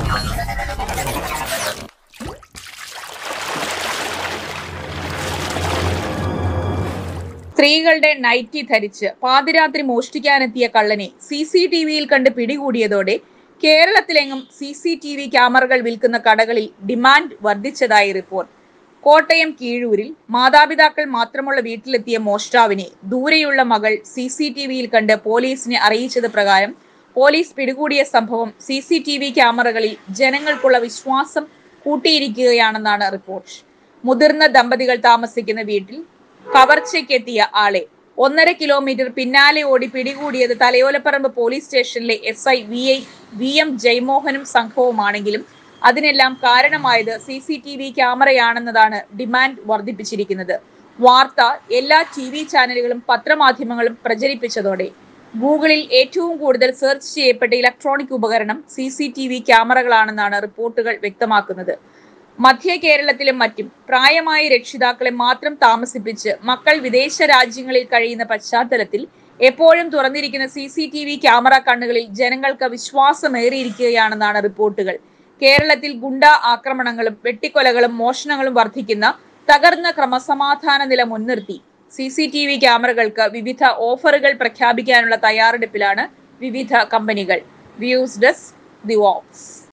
സ്ത്രീകളുടെ നൈറ്റി ധരിച്ച് പാതിരാത്രി മോഷ്ടിക്കാനെത്തിയ കള്ളനെ സി സി ടി വിയിൽ കണ്ട് പിടികൂടിയതോടെ കേരളത്തിലെങ്ങും സി സി ടി വി ക്യാമറകൾ വിൽക്കുന്ന കടകളിൽ ഡിമാൻഡ് വർദ്ധിച്ചതായി റിപ്പോർട്ട് കോട്ടയം കീഴൂരിൽ മാതാപിതാക്കൾ മാത്രമുള്ള വീട്ടിലെത്തിയ മോഷ്ടാവിനെ ദൂരെയുള്ള മകൾ സി സി ടി വിയിൽ കണ്ട് പോലീസിനെ അറിയിച്ചത് പ്രകാരം പോലീസ് പിടികൂടിയ സംഭവം സി സി ടി വി ക്യാമറകളിൽ ജനങ്ങൾക്കുള്ള വിശ്വാസം കൂട്ടിയിരിക്കുകയാണെന്നാണ് റിപ്പോർട്ട് മുതിർന്ന ദമ്പതികൾ താമസിക്കുന്ന വീട്ടിൽ കവർച്ചയ്ക്കെത്തിയ ആളെ ഒന്നര കിലോമീറ്റർ പിന്നാലെ ഓടി പിടികൂടിയത് തലയോലപ്പറമ്പ് പോലീസ് സ്റ്റേഷനിലെ S I V I V M ജയമോഹനും സംഘവുമാണെങ്കിലും അതിനെല്ലാം കാരണമായത് സി സി ടി വി ക്യാമറയാണെന്നതാണ് ഡിമാൻഡ് വർദ്ധിപ്പിച്ചിരിക്കുന്നത് വാർത്ത എല്ലാ ടി വി ചാനലുകളും പത്രമാധ്യമങ്ങളും പ്രചരിപ്പിച്ചതോടെ ഗൂഗിളിൽ ഏറ്റവും കൂടുതൽ സെർച്ച് ചെയ്യപ്പെട്ട ഇലക്ട്രോണിക് ഉപകരണം സി സി ടി വി ക്യാമറകളാണെന്നാണ് റിപ്പോർട്ടുകൾ വ്യക്തമാക്കുന്നത് മധ്യ കേരളത്തിലും മറ്റും പ്രായമായ രക്ഷിതാക്കളെ മാത്രം താമസിപ്പിച്ച് മക്കൾ വിദേശ രാജ്യങ്ങളിൽ കഴിയുന്ന പശ്ചാത്തലത്തിൽ എപ്പോഴും തുറന്നിരിക്കുന്ന C C T V camera കണ്ണുകളിൽ ജനങ്ങൾക്ക് വിശ്വാസമേറിയിരിക്കുകയാണെന്നാണ് റിപ്പോർട്ടുകൾ കേരളത്തിൽ ഗുണ്ട ആക്രമണങ്ങളും വെട്ടിക്കൊലകളും മോഷണങ്ങളും വർദ്ധിക്കുന്ന തകർന്ന ക്രമസമാധാന നില മുൻനിർത്തി സി സി ടി വി ക്യാമറകൾക്ക് വിവിധ ഓഫറുകൾ പ്രഖ്യാപിക്കാനുള്ള തയ്യാറെടുപ്പിലാണ് വിവിധ കമ്പനികൾ വ്യൂസ് ഡെസ്ക് ദി വോക്സ്